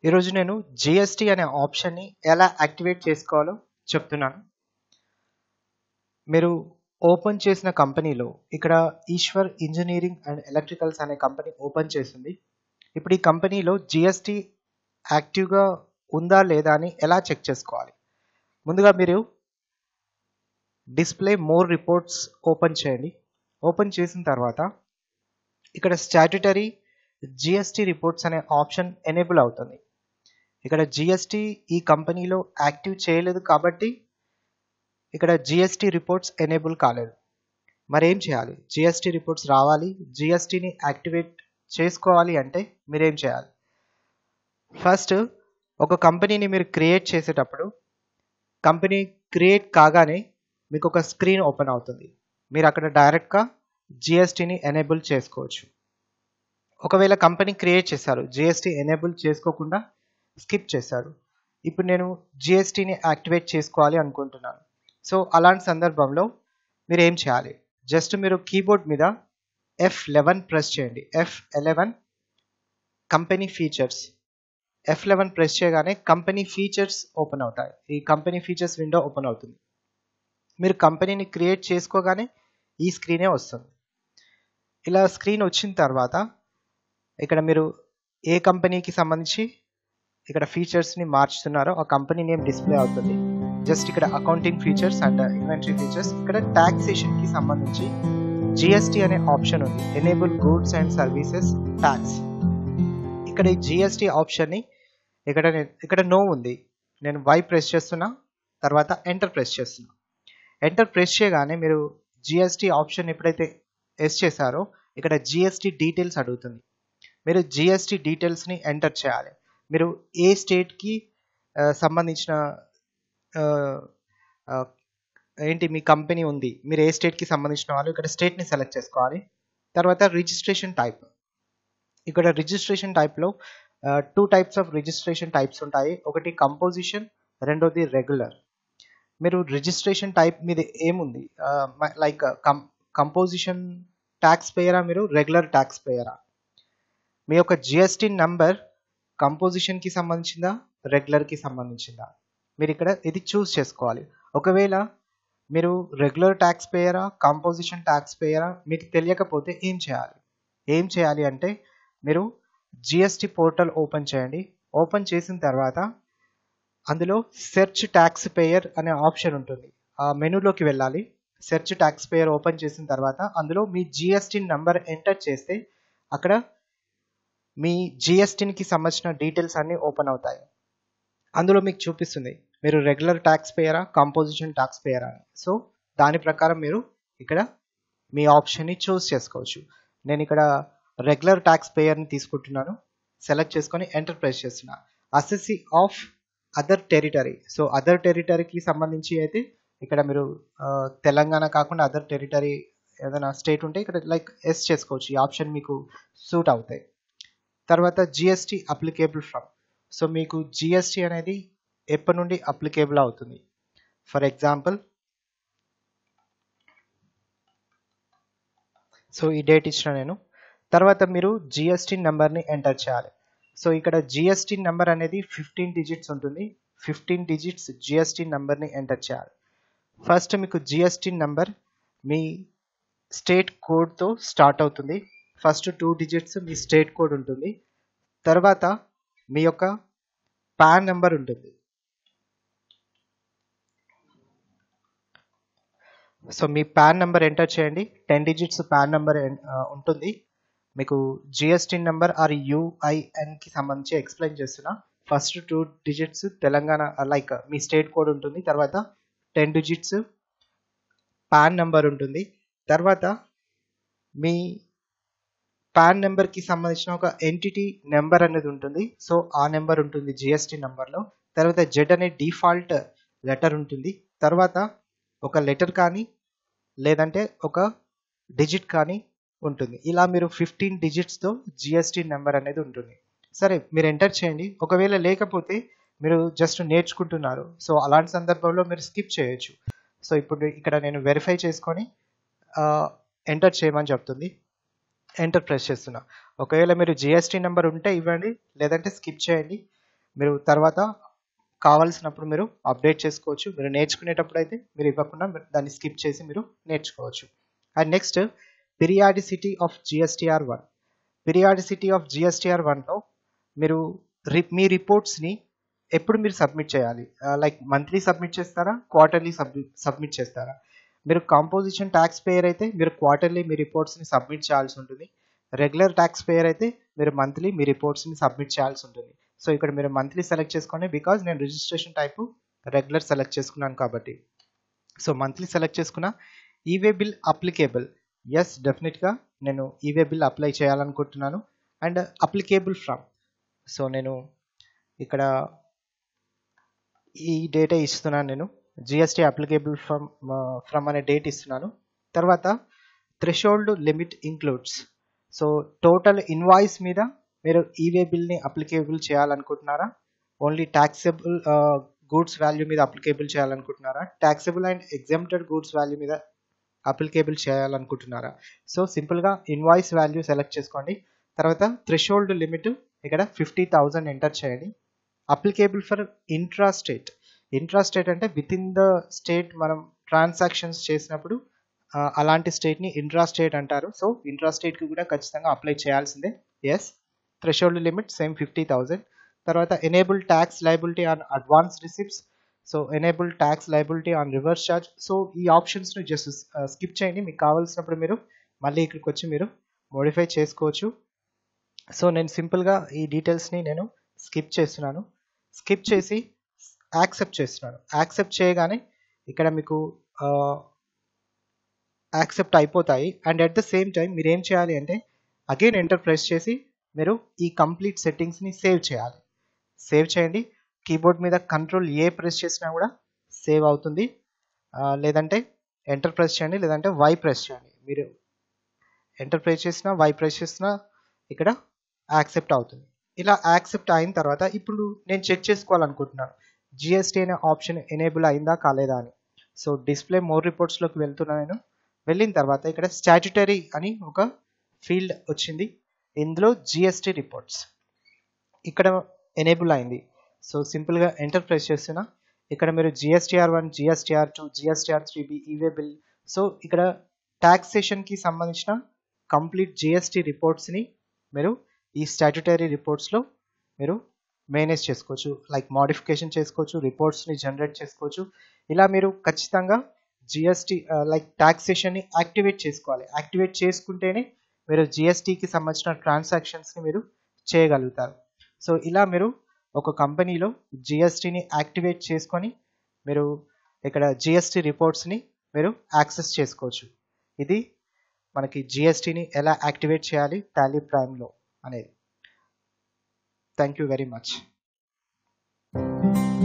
ఈరోజు నేను జిఎస్టీ అనే ఆప్షన్ని ఎలా యాక్టివేట్ చేసుకోవాలో చెప్తున్నాను మీరు ఓపెన్ చేసిన కంపెనీలో ఇక్కడ ఈశ్వర్ ఇంజనీరింగ్ అండ్ ఎలక్ట్రికల్స్ అనే కంపెనీ ఓపెన్ చేసింది ఇప్పుడు ఈ కంపెనీలో జిఎస్టీ యాక్టివ్గా ఉందా లేదా అని ఎలా చెక్ చేసుకోవాలి ముందుగా మీరు డిస్ప్లే మోర్ రిపోర్ట్స్ ఓపెన్ చేయండి ఓపెన్ చేసిన తర్వాత ఇక్కడ స్టాట్యుటరీ జిఎస్టీ రిపోర్ట్స్ అనే ఆప్షన్ ఎనేబుల్ అవుతుంది ఇక్కడ జిఎస్టీ ఈ కంపెనీలో యాక్టివ్ చేయలేదు కాబట్టి ఇక్కడ జిఎస్టీ రిపోర్ట్స్ ఎనేబుల్ కాలేదు మరి ఏం చేయాలి జిఎస్టీ రిపోర్ట్స్ రావాలి జిఎస్టీని యాక్టివేట్ చేసుకోవాలి అంటే మీరేం చేయాలి ఫస్ట్ ఒక కంపెనీని మీరు క్రియేట్ చేసేటప్పుడు కంపెనీ క్రియేట్ కాగానే మీకు ఒక స్క్రీన్ ఓపెన్ అవుతుంది మీరు అక్కడ డైరెక్ట్గా జిఎస్టీని ఎనేబుల్ చేసుకోవచ్చు ఒకవేళ కంపెనీ క్రియేట్ చేశారు జిఎస్టీ ఎనేబుల్ చేసుకోకుండా స్కిప్ చేశారు ఇప్పుడు నేను జిఎస్టీని యాక్టివేట్ చేసుకోవాలి అనుకుంటున్నాను సో అలాంటి సందర్భంలో మీరు ఏం చేయాలి జస్ట్ మీరు కీబోర్డ్ మీద ఎఫ్ లెవెన్ ప్రెస్ చేయండి F eleven company features F eleven press చేయగానే కంపెనీ ఫీచర్స్ ఓపెన్ అవుతాయి ఈ కంపెనీ ఫీచర్స్ విండో ఓపెన్ అవుతుంది మీరు కంపెనీని క్రియేట్ చేసుకోగానే ఈ స్క్రీనే వస్తుంది ఇలా స్క్రీన్ వచ్చిన తర్వాత ఇక్కడ మీరు ఏ కంపెనీకి సంబంధించి ఇక్కడ ఫీచర్స్ని మార్చుతున్నారో ఆ కంపెనీ నేమ్ డిస్ప్లే అవుతుంది జస్ట్ ఇక్కడ accounting features and inventory features ఇక్కడ ట్యాక్సేషన్కి సంబంధించి జిఎస్టీ అనే ఆప్షన్ ఉంది enable goods and services tax ఇక్కడ ఈ జిఎస్టీ ఆప్షన్ని ఇక్కడ నేను ఇక్కడ నో ఉంది నేను వై ప్రెస్ చేస్తున్నా తర్వాత ఎంటర్ ప్రెస్ చేస్తున్నా ఎంటర్ ప్రెస్ చేయగానే మీరు జిఎస్టీ ఆప్షన్ ఎప్పుడైతే ఎస్ చేశారో ఇక్కడ జిఎస్టీ డీటెయిల్స్ అడుగుతుంది మీరు జిఎస్టీ డీటెయిల్స్ని ఎంటర్ చేయాలి మీరు ఏ స్టేట్కి సంబంధించిన ఏంటి మీ కంపెనీ ఉంది మీరు ఏ స్టేట్కి సంబంధించిన వాళ్ళు ఇక్కడ స్టేట్ని సెలెక్ట్ చేసుకోవాలి తర్వాత రిజిస్ట్రేషన్ టైప్ ఇక్కడ రిజిస్ట్రేషన్ టైప్లో two types of registration types ఉంటాయి ఒకటి కంపోజిషన్ రెండోది రెగ్యులర్ మీరు రిజిస్ట్రేషన్ టైప్ మీద ఏముంది లైక్ కం కంపోజిషన్ ట్యాక్స్ పేయరా మీరు రెగ్యులర్ ట్యాక్స్ పేయరా మీ యొక్క జిఎస్టీ నంబర్ కంపోజిషన్కి సంబంధించిందా రెగ్యులర్కి సంబంధించిందా మీరు ఇక్కడ ఇది చూస్ చేసుకోవాలి ఒకవేళ మీరు రెగ్యులర్ ట్యాక్స్ పేయరా కంపోజిషన్ ట్యాక్స్ పేయరా మీకు తెలియకపోతే ఏం చేయాలి ఏం చేయాలి అంటే మీరు జిఎస్టీ పోర్టల్ ఓపెన్ చేయండి ఓపెన్ చేసిన తర్వాత అందులో సెర్చ్ ట్యాక్స్ పేయర్ అనే ఆప్షన్ ఉంటుంది ఆ మెనూలోకి వెళ్ళాలి సెర్చ్ ట్యాక్స్ పేయర్ ఓపెన్ చేసిన తర్వాత అందులో మీ జిఎస్టీ నంబర్ ఎంటర్ చేస్తే అక్కడ మీ జిఎస్టీకి సంబంధించిన డీటెయిల్స్ అన్నీ ఓపెన్ అవుతాయి అందులో మీకు చూపిస్తుంది మీరు రెగ్యులర్ ట్యాక్స్ పేయరా కంపోజిషన్ ట్యాక్స్ పేయరా అని సో దాని ప్రకారం మీరు ఇక్కడ మీ ఆప్షన్ని చూస్ చేసుకోవచ్చు నేను ఇక్కడ రెగ్యులర్ ట్యాక్స్ పేయర్ని తీసుకుంటున్నాను సెలెక్ట్ చేసుకొని ఎంటర్ ప్రెస్ చేస్తున్నా assessee of other territory so other టెరిటరీకి సంబంధించి అయితే ఇక్కడ మీరు తెలంగాణ కాకుండా అదర్ టెరిటరీ ఏదైనా స్టేట్ ఉంటే ఇక్కడ లైక్ ఎస్ చేసుకోవచ్చు ఈ ఆప్షన్ మీకు సూట్ అవుతాయి తర్వాత జిఎస్టీ అప్లికేబుల్ ఫ్రమ్ సో మీకు జిఎస్టీ అనేది ఎప్పటి నుండి అప్లికేబుల్ అవుతుంది ఫర్ ఎగ్జాంపుల్ సో ఈ డేట్ ఇచ్చిన నేను తర్వాత మీరు జిఎస్టీ నెంబర్ని ఎంటర్ చేయాలి సో ఇక్కడ జిఎస్టీ నెంబర్ అనేది ఫిఫ్టీన్ డిజిట్స్ ఉంటుంది ఫిఫ్టీన్ డిజిట్స్ జిఎస్టీ నెంబర్ని ఎంటర్ చేయాలి ఫస్ట్ మీకు జిఎస్టీ నెంబర్ మీ స్టేట్ కోడ్తో స్టార్ట్ అవుతుంది ఫస్ట్ టూ డిజిట్స్ మీ స్టేట్ కోడ్ ఉంటుంది తర్వాత మీ యొక్క పాన్ నెంబర్ ఉంటుంది సో మీ పాన్ నెంబర్ ఎంటర్ చేయండి టెన్ డిజిట్స్ పాన్ నెంబర్ ఉంటుంది మీకు జిఎస్టీ నెంబర్ ఆర్ యూఐఎన్కి సంబంధించి ఎక్స్ప్లెయిన్ చేస్తున్నా first two digits Telangana like మీ స్టేట్ కోడ్ ఉంటుంది తర్వాత టెన్ డిజిట్స్ పాన్ నెంబర్ ఉంటుంది తర్వాత మీ పాన్ నెంబర్కి సంబంధించిన ఒక ఎంటిటీ నెంబర్ అనేది ఉంటుంది సో ఆ నెంబర్ ఉంటుంది జిఎస్టీ నెంబర్లో తర్వాత జెడ్ అనే డిఫాల్ట్ లెటర్ ఉంటుంది తర్వాత ఒక లెటర్ కానీ లేదంటే ఒక డిజిట్ కానీ ఉంటుంది ఇలా మీరు ఫిఫ్టీన్ డిజిట్స్తో జిఎస్టీ నెంబర్ అనేది ఉంటుంది సరే మీరు ఎంటర్ చేయండి ఒకవేళ లేకపోతే మీరు జస్ట్ నేర్చుకుంటున్నారు సో అలాంటి సందర్భంలో మీరు స్కిప్ చేయొచ్చు సో ఇప్పుడు ఇక్కడ నేను వెరిఫై చేసుకొని ఎంటర్ చేయమని చెప్తుంది ఎంటర్ ప్రెస్ చేస్తున్నా ఒకవేళ మీరు జిఎస్టీ నెంబర్ ఉంటే ఇవ్వండి లేదంటే స్కిప్ చేయండి మీరు తర్వాత కావాల్సినప్పుడు మీరు అప్డేట్ చేసుకోవచ్చు మీరు నేర్చుకునేటప్పుడు అయితే మీరు ఇవ్వకుండా మీరు దాన్ని స్కిప్ చేసి మీరు నేర్చుకోవచ్చు and next periodicity of GSTR one periodicity of GSTR వన్లో మీరు రి మీ రిపోర్ట్స్ని ఎప్పుడు మీరు సబ్మిట్ చేయాలి లైక్ మంత్లీ సబ్మిట్ చేస్తారా క్వార్టర్లీ సబ్మిట్ సబ్మిట్ చేస్తారా మీరు కాంపోజిషన్ ట్యాక్స్ పేయర్ అయితే మీరు క్వార్టర్లీ మీ రిపోర్ట్స్ని సబ్మిట్ చేయాల్సి ఉంటుంది రెగ్యులర్ ట్యాక్స్ పేయర్ అయితే మీరు మంత్లీ మీ రిపోర్ట్స్ని సబ్మిట్ చేయాల్సి ఉంటుంది సో ఇక్కడ మీరు మంత్లీ సెలెక్ట్ చేసుకోండి బికాజ్ నేను రిజిస్ట్రేషన్ టైపు రెగ్యులర్ సెలెక్ట్ చేసుకున్నాను కాబట్టి సో మంత్లీ సెలెక్ట్ చేసుకున్న ఈవే బిల్ అప్లికేబుల్ ఎస్ డెఫినెట్గా నేను ఈవే బిల్ అప్లై చేయాలనుకుంటున్నాను అండ్ అప్లికేబుల్ ఫ్రమ్ సో నేను ఇక్కడ ఈ డేటే ఇస్తున్నాను నేను జిఎస్టీ అప్లికేబుల్ ఫ్రమ్ ఫ్రమ్ అనే డేట్ ఇస్తున్నాను తర్వాత threshold limit includes so total invoice మీద మీరు ఈవే బిల్ని అప్లికేబుల్ చేయాలనుకుంటున్నారా ఓన్లీ ట్యాక్సబుల్ గూడ్స్ వాల్యూ మీద అప్లికేబుల్ చేయాలనుకుంటున్నారా taxable and exempted goods value మీద అప్లికేబుల్ చేయాలనుకుంటున్నారా సో సింపుల్గా ఇన్వాయిస్ వాల్యూ సెలెక్ట్ చేసుకోండి తర్వాత థ్రెషోల్డ్ లిమిట్ ఇక్కడ ఫిఫ్టీ థౌజండ్ ఎంటర్ చేయండి applicable for intra state intra state అంటే విత్ ఇన్ ద స్టేట్ మనం ట్రాన్సాక్షన్స్ చేసినప్పుడు అలాంటి స్టేట్ని ఇంట్రా స్టేట్ అంటారు సో ఇంట్రా స్టేట్కి కూడా ఖచ్చితంగా అప్లై చేయాల్సిందే yes threshold limit same fifty thousand తర్వాత enable tax liability on advance receipts so enable tax liability on reverse charge so ఈ ఆప్షన్స్ని జస్ట్ స్కిప్ చేయండి మీకు కావాల్సినప్పుడు మీరు మళ్ళీ ఇక్కడికి వచ్చి మీరు మోడిఫై చేసుకోవచ్చు సో నేను సింపుల్గా ఈ డీటెయిల్స్ని నేను స్కిప్ చేస్తున్నాను స్కిప్ చేసి యాక్సెప్ట్ చేస్తున్నాను యాక్సెప్ట్ చేయగానే ఇక్కడ మీకు యాక్సెప్ట్ అయిపోతాయి and at the same time మీరు ఏం చేయాలి అంటే అగైన్ ఎంటర్ ప్రెస్ చేసి మీరు ఈ కంప్లీట్ సెట్టింగ్స్ని సేవ్ చేయాలి సేవ్ చేయండి కీబోర్డ్ మీద కంట్రోల్ ఏ ప్రెస్ చేసినా కూడా సేవ్ అవుతుంది లేదంటే ఎంటర్ ప్రెస్ చేయండి లేదంటే వై ప్రెస్ చేయండి మీరు ఎంటర్ ప్రెస్ చేసినా వై ప్రెస్ చేసినా ఇక్కడ యాక్సెప్ట్ అవుతుంది ఇలా యాక్సెప్ట్ అయిన తర్వాత ఇప్పుడు నేను చెక్ చేసుకోవాలనుకుంటున్నాను జిఎస్టీ అనే ఆప్షన్ ఎనేబుల్ అయిందా కాలేదా అని సో డిస్ప్లే మోర్ రిపోర్ట్స్లోకి వెళ్తున్నా నేను వెళ్ళిన తర్వాత ఇక్కడ స్టాట్యుటరీ అని ఒక ఫీల్డ్ వచ్చింది ఇందులో జిఎస్టీ రిపోర్ట్స్ ఇక్కడ ఎనేబుల్ అయింది సో సింపుల్గా ఎంటర్ ప్రెస్ చేస్తున్నా ఇక్కడ మీరు GSTR one GSTR two GSTR three B e way bill so ఇక్కడ ట్యాక్సేషన్కి సంబంధించిన కంప్లీట్ జిఎస్టీ రిపోర్ట్స్ని మీరు ఈ స్టాట్యుటరీ రిపోర్ట్స్లో మీరు మేనేజ్ చేసుకోవచ్చు లైక్ మోడిఫికేషన్ చేసుకోవచ్చు రిపోర్ట్స్ని జనరేట్ చేసుకోవచ్చు ఇలా మీరు ఖచ్చితంగా జిఎస్టీ లైక్ ట్యాక్సేషన్ని యాక్టివేట్ చేసుకోవాలి యాక్టివేట్ చేసుకుంటేనే మీరు జిఎస్టీకి సంబంధించిన ట్రాన్సాక్షన్స్ని మీరు చేయగలుగుతారు సో ఇలా మీరు ఒక కంపెనీలో జిఎస్టీని యాక్టివేట్ చేసుకొని మీరు ఇక్కడ జిఎస్టీ రిపోర్ట్స్ని మీరు యాక్సెస్ చేసుకోవచ్చు ఇది మనకి జిఎస్టీని ఎలా యాక్టివేట్ చేయాలి టాలీ ప్రైమ్లో అనేది థ్యాంక్ యూ వెరీ మచ్